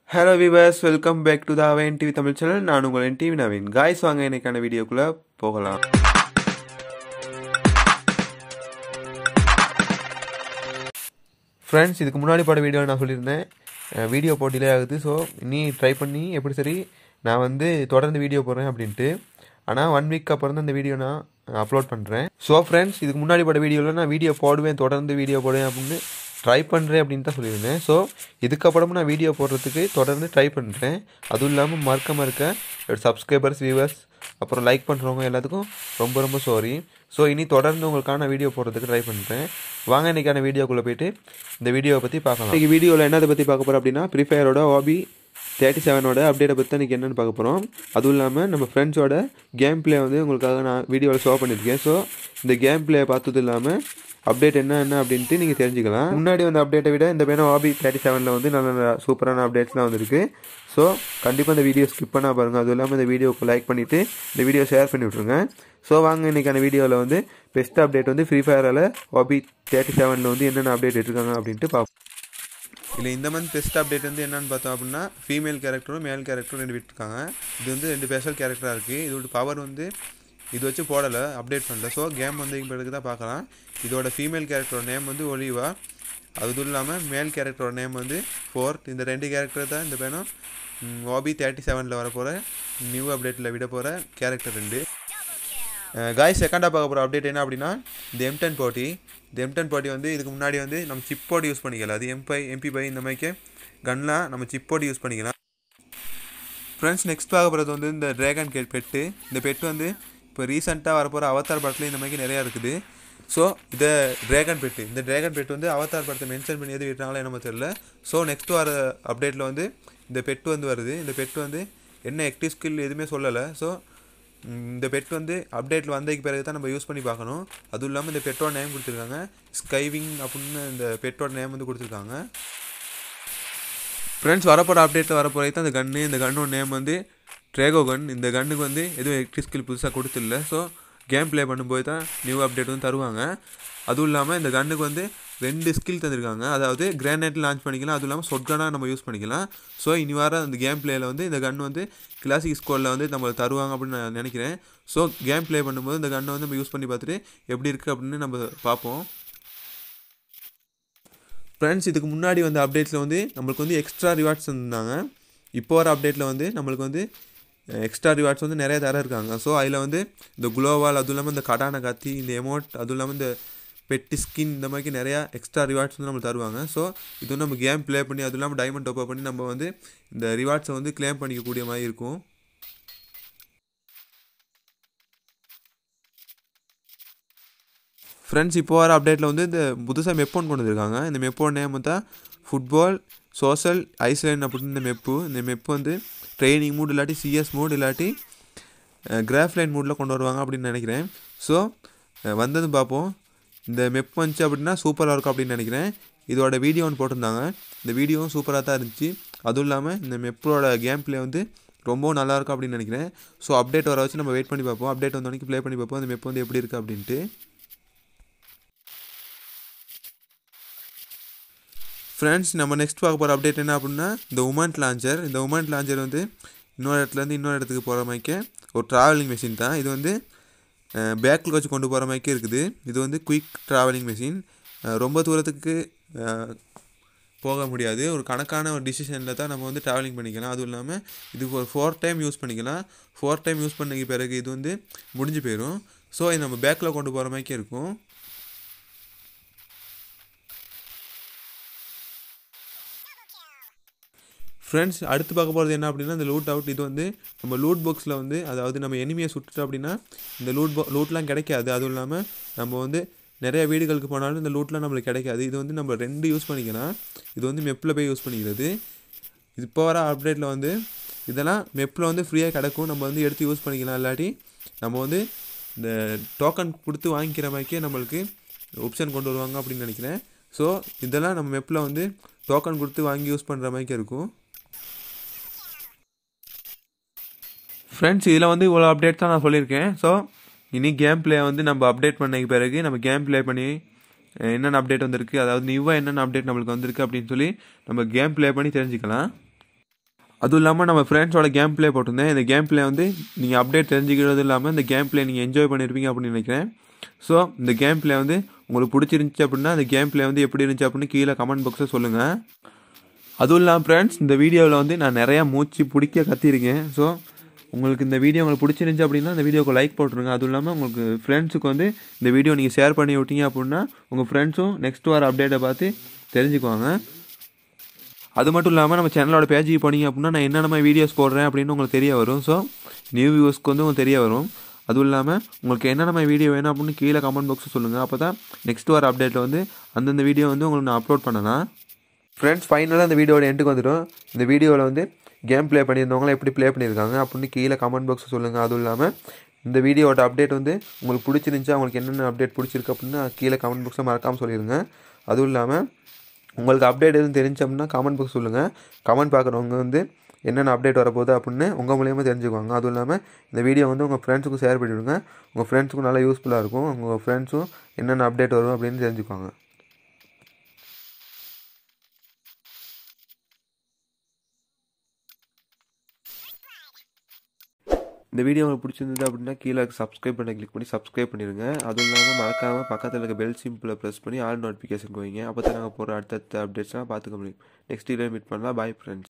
hello viewers welcome back to the Avan TV Tamil channel நான் உங்கள் TV Naveen guys வாங்க இன்னைக்கான வீடியோக்குள்ளே போகலாம் ஃப்ரெண்ட்ஸ் இதுக்கு முன்னாடி பட வீடியோ நான் சொல்லியிருந்தேன் வீடியோ போட்டிலே ஆகுது ஸோ நீ ட்ரை பண்ணி எப்படி சரி நான் வந்து தொடர்ந்து வீடியோ போடுறேன் அப்படின்ட்டு ஆனால் ஒன் வீக் அப்புறம் தான் இந்த வீடியோ நான் அப்லோட் பண்ணுறேன் ஸோ ஃப்ரெண்ட்ஸ் இதுக்கு முன்னாடி பட வீடியோவில் நான் வீடியோ போடுவேன் தொடர்ந்து வீடியோ போடுவேன் அப்படின்னு ட்ரை பண்ணுறேன் அப்படின்னு தான் சொல்லியிருந்தேன் ஸோ இதுக்கப்புறமும் நான் வீடியோ போடுறதுக்கு தொடர்ந்து ட்ரை பண்ணுறேன் அதுவும் இல்லாமல் மறக்க மறக்க சப்ஸ்கிரைபர்ஸ் வியூவர்ஸ் அப்புறம் லைக் பண்ணுறவங்க எல்லாத்துக்கும் ரொம்ப ரொம்ப சாரி ஸோ இனி தொடர்ந்து உங்களுக்கான வீடியோ போடுறதுக்கு ட்ரை பண்ணுறேன் வாங்க இன்றைக்கான வீடியோக்குள்ளே போயிட்டு இந்த வீடியோவை பற்றி பார்க்கலாம் இன்றைக்கி வீடியோவில் என்னதை பற்றி பார்க்க போகிறோம் அப்படின்னா ஃப்ரீ ஃபயரோட ஹாபி தேர்ட்டி செவனோட அப்டேட்டை பற்றி இன்றைக்கி என்னென்னு பார்க்க போகிறோம் அதுவும் இல்லாமல் நம்ம ஃப்ரெண்ட்ஸோட கேம் ப்ளே வந்து உங்களுக்காக நான் வீடியோவில் ஷோ பண்ணியிருக்கேன் ஸோ இந்த கேம் ப்ளே பார்த்தது இல்லாமல் அப்டேட் என்ன என்ன அப்படின்ட்டு நீங்கள் தெரிஞ்சுக்கலாம் முன்னாடி வந்த அப்டேட்டை விட இந்த பேரும் ஹாபி தேர்ட்டி செவனில் வந்து நல்ல நல்ல சூப்பரான அப்டேட்ஸ்லாம் வந்திருக்கு ஸோ கண்டிப்பாக இந்த வீடியோ ஸ்கிப் பண்ணால் பாருங்கள் அதுவும் இல்லாமல் இந்த வீடியோக்கு லைக் பண்ணிவிட்டு இந்த வீடியோ ஷேர் பண்ணி விட்ருங்க ஸோ வாங்க இன்றைக்கான வீடியோவில் வந்து பெஸ்ட் அப்டேட் வந்து ஃப்ரீ ஃபயரில் ஹாபி தேர்ட்டி செவனில் வந்து என்னென்ன அப்டேட் எடுத்துருக்காங்க அப்படின்ட்டு பார்ப்போம் இல்லை இந்த மந்த் பெஸ்ட் அப்டேட் வந்து என்னென்னு பார்த்தோம் அப்படின்னா ஃபீமேல் கேரக்டரும் மேல் கேரக்டரும் ரெண்டு விட்டுருக்காங்க இது வந்து ரெண்டு ஸ்பெஷல் கேரக்டராக இருக்குது இதோட பவர் வந்து இது வச்சு போடலை அப்டேட் பண்ணல ஸோ கேம் வந்து இப்போ தான் பார்க்கலாம் இதோட ஃபீமேல் கேரக்டரோட நேம் வந்து ஒலிவா அதுவும் இல்லாமல் மேல் கேரக்டரோட நேம் வந்து ஃபோர்த் இந்த ரெண்டு கேரக்டர் தான் இந்த பேனும் ஓபி தேர்ட்டி செவனில் வரப்போகிற நியூ அப்டேட்டில் விட போகிற கேரக்டர் ரெண்டு காய் செகண்டாக பார்க்க போகிற அப்டேட் என்ன அப்படின்னா இந்த எம் டென் போட்டி இந்த எம் டென் போட்டி வந்து இதுக்கு முன்னாடி வந்து நம்ம சிப் போட்டு யூஸ் பண்ணிக்கலாம் அது எம்பை எம்பி பை இந்த மாதிரிக்கு கன்லாம் நம்ம சிப் போட்டு யூஸ் பண்ணிக்கலாம் ஃப்ரெண்ட்ஸ் நெக்ஸ்ட் பார்க்க போகிறது வந்து இந்த ட்ராகன் கேட் பெட்டு இந்த பெட்டு வந்து இப்போ ரீசெண்டாக வரப்போகிற அவதார் படத்தில் இந்த மாதிரி நிறையா இருக்குது ஸோ இதை ட்ராகன் பெட்டு இந்த ட்ராகன் பெட்டு வந்து அவதார் படத்தை மென்ஷன் பண்ணி எது விட்டாங்களோ என்னமோ தெரியல ஸோ நெக்ஸ்ட் வர அப்டேட்டில் வந்து இந்த பெட்டு வந்து வருது இந்த பெட்டு வந்து என்ன ஆக்டிவ் ஸ்கில் எதுவுமே சொல்லலை ஸோ இந்த பெட் வந்து அப்டேட்டில் வந்ததுக்கு பிறகு தான் நம்ம யூஸ் பண்ணி பார்க்கணும் அதுவும் இல்லாமல் இந்த பெட்டோட நேம் கொடுத்துருக்காங்க ஸ்கைவிங் அப்படின்னு இந்த பெட்டோட நேம் வந்து கொடுத்துருக்காங்க ஃப்ரெண்ட்ஸ் வரப்போகிற அப்டேட்டில் வரப்போகிறது தான் இந்த கன்று இந்த கன்னோட நேம் வந்து ட்ரேகோ கன் இந்த கன்னுக்கு வந்து எதுவும் எலக்ட்ரிக் ஸ்கில் புதுசாக கொடுத்துல ஸோ கேம் ப்ளே பண்ணும்போது தான் நியூ அப்டேட் வந்து தருவாங்க அதுவும் இல்லாமல் இந்த கன்னுக்கு வந்து ரெண்டு ஸ்கில் தந்திருக்காங்க அதாவது கிரானைட் லான்ச் பண்ணிக்கலாம் அதுவும் இல்லாமல் சொட்கனாக நம்ம யூஸ் பண்ணிக்கலாம் ஸோ இனி வர அந்த கேம் பிளேயில் வந்து இந்த கன் வந்து கிளாசிக் ஸ்கோரில் வந்து நம்ம தருவாங்க அப்படின்னு நான் நினைக்கிறேன் ஸோ கேம் ப்ளே பண்ணும்போது இந்த கன்னை வந்து நம்ம யூஸ் பண்ணி பார்த்துட்டு எப்படி இருக்குது அப்படின்னு நம்ம பார்ப்போம் ஃப்ரெண்ட்ஸ் இதுக்கு முன்னாடி வந்த அப்டேட்ஸில் வந்து நம்மளுக்கு வந்து எக்ஸ்ட்ரா ரிவார்ட்ஸ் தந்தாங்க இப்போ வர அப்டேட்டில் வந்து நம்மளுக்கு வந்து எக்ஸ்ட்ரா ரிவார்ட்ஸ் வந்து நிறைய தர இருக்காங்க ஸோ அதில் வந்து இந்த குளோவால் அதுவும் இல்லாமல் இந்த கடான கத்தி இந்த எமௌண்ட் அதுவும் இல்லாமல் இந்த பெட்டு ஸ்கின் இந்த மாதிரி நிறையா எக்ஸ்ட்ரா ரிவார்ட்ஸ் வந்து நம்மளுக்கு தருவாங்க ஸோ இது வந்து நம்ம கேம் ப்ளே பண்ணி அதுவும் இல்லாமல் டைமண்ட் டாப் பண்ணி நம்ம வந்து இந்த ரிவார்ட்ஸை வந்து கிளைம் பண்ணிக்கக்கூடிய மாதிரி இருக்கும் ஃப்ரெண்ட்ஸ் இப்போ வர அப்டேட்டில் வந்து இந்த புதுசாக மெப்போன் கொண்டு வந்திருக்காங்க இந்த மெப்போன் நேம் தான் ஃபுட்பால் சோஷல் ஐஸ்லேண்ட் அப்படின்னு இந்த மெப்பு இந்த மெப்பு வந்து ட்ரைனிங் மூட் இல்லாட்டி சிஎஸ் மூட் இல்லாட்டி கிராஃப்லைன் மூடில் கொண்டு வருவாங்க அப்படின்னு நினைக்கிறேன் ஸோ வந்ததும் பார்ப்போம் இந்த மெப் வந்துச்சு அப்படின்னா சூப்பராக இருக்கும் அப்படின்னு நினைக்கிறேன் இதோட வீடியோ ஒன்று போட்டிருந்தாங்க இந்த வீடியோவும் சூப்பராக தான் இருந்துச்சு அதுவும் இல்லாமல் இந்த மெப்போட கேம் ப்ளே வந்து ரொம்பவும் நல்லாயிருக்கும் அப்படின்னு நினைக்கிறேன் ஸோ அப்டேட் வர வச்சு நம்ம வெயிட் பண்ணி பார்ப்போம் அப்டேட் வந்தோடனே ப்ளே பண்ணி பார்ப்போம் அந்த மெப் வந்து எப்படி இருக்குது அப்படின்ட்டு ஃப்ரெண்ட்ஸ் நம்ம நெக்ஸ்ட் பார்க்க போகிற அப்டேட் என்ன அப்படின்னா இந்த உமன்ட் லான்ச்சர் இந்த உமன்ட் லான்ச்சர் வந்து இன்னொரு இடத்துலேருந்து இன்னொரு இடத்துக்கு போகிற மாதிரிக்கே ஒரு ட்ராவலிங் மிஷின் தான் இது வந்து பேக்கில் வச்சு கொண்டு போகிற மாதிரிக்கே இருக்குது இது வந்து குயிக் ட்ராவலிங் மிஷின் ரொம்ப தூரத்துக்கு போக முடியாது ஒரு கணக்கான ஒரு டிசிஷனில் தான் நம்ம வந்து ட்ராவலிங் பண்ணிக்கலாம் அதுவும் இல்லாமல் இது ஒரு ஃபோர் டைம் யூஸ் பண்ணிக்கலாம் ஃபோர் டைம் யூஸ் பண்ண பிறகு இது வந்து முடிஞ்சு போயிடும் ஸோ இது நம்ம பேக்கில் கொண்டு போகிற மாதிரிக்கே இருக்கும் ஃப்ரெண்ட்ஸ் அடுத்து பார்க்க போகிறது என்ன அப்படின்னா இந்த லூட் அவுட் இது வந்து நம்ம லூட் பாக்ஸில் வந்து அதாவது நம்ம எனிமையை சுட்டுட்டோம் அப்படின்னா இந்த லூட் பா லூட்லாம் கிடைக்காது அதுவும் இல்லாமல் நம்ம வந்து நிறைய வீடுகளுக்கு போனாலும் இந்த லூட்லாம் நம்மளுக்கு கிடைக்காது இது வந்து நம்ம ரெண்டு யூஸ் பண்ணிக்கலாம் இது வந்து மெப்பில் போய் யூஸ் பண்ணிக்கிறது இப்போ வர அப்டேட்டில் வந்து இதெல்லாம் மெப்பில் வந்து ஃப்ரீயாக கிடைக்கும் நம்ம வந்து எடுத்து யூஸ் பண்ணிக்கலாம் இல்லாட்டி நம்ம வந்து இந்த டோக்கன் கொடுத்து வாங்கிக்கிற மாதிரிக்கே நம்மளுக்கு ஆப்ஷன் கொண்டு வருவாங்க அப்படின்னு நினைக்கிறேன் ஸோ இதெல்லாம் நம்ம மெப்பில் வந்து டோக்கன் கொடுத்து வாங்கி யூஸ் பண்ணுற மாதிரிக்கே இருக்கும் ஃப்ரெண்ட்ஸ் இதில் வந்து இவ்வளோ அப்டேட் தான் நான் சொல்லியிருக்கேன் ஸோ இனி கேம் ப்ளே வந்து நம்ம அப்டேட் பண்ண பிறகு நம்ம கேம் ப்ளே பண்ணி என்னென்ன அப்டேட் வந்திருக்கு அதாவது நியூவாக என்னென்ன அப்டேட் நம்மளுக்கு வந்திருக்கு அப்படின்னு சொல்லி நம்ம கேம் ப்ளே பண்ணி தெரிஞ்சுக்கலாம் அதுவும் இல்லாமல் நம்ம ஃப்ரெண்ட்ஸோட கேம் ப்ளே போட்டிருந்தேன் இந்த கேம் ப்ளே வந்து நீங்கள் அப்டேட் தெரிஞ்சுக்கிறது இல்லாமல் இந்த கேம் ப்ளே நீங்கள் என்ஜாய் பண்ணியிருப்பீங்க அப்படின்னு நினைக்கிறேன் ஸோ இந்த கேம் ப்ளே வந்து உங்களுக்கு பிடிச்சிருந்துச்சி அப்படின்னா அந்த கேம் ப்ளே வந்து எப்படி இருந்துச்சு அப்படின்னு கீழே கமெண்ட் பாக்ஸில் சொல்லுங்கள் அதுவும் இல்லாமல் ஃப்ரெண்ட்ஸ் இந்த வீடியோவில் வந்து நான் நிறையா மூச்சு பிடிக்க கத்திருக்கேன் ஸோ உங்களுக்கு இந்த வீடியோ உங்களுக்கு பிடிச்சிருந்துச்சி அப்படின்னா இந்த வீடியோக்கு லைக் போட்டுருங்க அதுவும் இல்லாமல் உங்களுக்கு ஃப்ரெண்ட்ஸுக்கு வந்து இந்த வீடியோ நீங்கள் ஷேர் பண்ணி விட்டீங்க அப்படின்னா உங்கள் ஃப்ரெண்ட்ஸும் நெக்ஸ்ட் வர அப்டேட்டை பார்த்து தெரிஞ்சுக்குவாங்க அது மட்டும் இல்லாமல் நம்ம சேனலோட பேஜுக்கு போனீங்க அப்படின்னா நான் என்னென்ன வீடியோஸ் போடுறேன் அப்படின்னு உங்களுக்கு தெரிய வரும் ஸோ நியூ வியூஸ்க்கு வந்து உங்களுக்கு தெரிய வரும் அதுவும் இல்லாமல் உங்களுக்கு என்னென்ன வீடியோ வேணும் அப்படின்னு கீழே கமெண்ட் பாக்ஸில் சொல்லுங்கள் அப்போ தான் நெக்ஸ்ட் வர அப்டேட்டில் வந்து அந்தந்த வீடியோ வந்து உங்களுக்கு நான் அப்லோட் பண்ணலாம் ஃப்ரெண்ட்ஸ் ஃபைனலாக இந்த வீடியோட எண்டுக்கு வந்துடும் இந்த வீடியோவில் வந்து கேம் ப்ளே பண்ணியிருந்தவங்களாம் எப்படி ப்ளே பண்ணியிருக்காங்க அப்படின்னு கீழே கமெண்ட் பாக்ஸில் சொல்லுங்கள் அதுவும் இல்லாமல் இந்த வீடியோட அப்டேட் வந்து உங்களுக்கு பிடிச்சிருந்துச்சா உங்களுக்கு என்னென்ன அப்டேட் பிடிச்சிருக்கு அப்படின்னு கீழே கமெண்ட் பாக்ஸில் மறக்காமல் சொல்லிடுங்க அதுவும் இல்லாமல் உங்களுக்கு அப்டேட் எதுவும் தெரிஞ்சு அப்படின்னா கமெண்ட் பாக்ஸ் சொல்லுங்கள் கமெண்ட் பார்க்குறவங்க வந்து என்னென்ன அப்டேட் வரப்போகுது அப்படின்னு உங்கள் மூலியமாக தெரிஞ்சுக்குவாங்க அதுவும் இல்லாமல் இந்த வீடியோ வந்து உங்கள் ஃப்ரெண்ட்ஸுக்கும் ஷேர் பண்ணிவிடுங்க உங்கள் ஃப்ரெண்ட்ஸுக்கும் நல்லா யூஸ்ஃபுல்லாக இருக்கும் உங்கள் ஃப்ரெண்ட்ஸும் என்னென்ன அப்டேட் வரும் அப்படின்னு தெரிஞ்சுக்குவாங்க இந்த வீடியோ உங்களுக்கு பிடிச்சிருந்தது அப்படின்னா கீழே சப்ஸ்கிரைப் பண்ண கிளிக் பண்ணி சப்ஸ்கிரைப் பண்ணிடுங்க அதுவும் இல்லாமல் மறக்காமல் பக்கத்தில் இருக்க பெல் சிம்பிளை ப்ரெஸ் பண்ணி ஆல் நோட்டிஃபிகேஷன் வைங்க அப்போ தான் நாங்கள் போகிற அடுத்தடுத்த அப்டேட்ஸ்லாம் பார்த்துக்க முடியும் நெக்ஸ்ட் வீடியோ மீட் பண்ணலாம் பாய் ஃப்ரெண்ட்ஸ்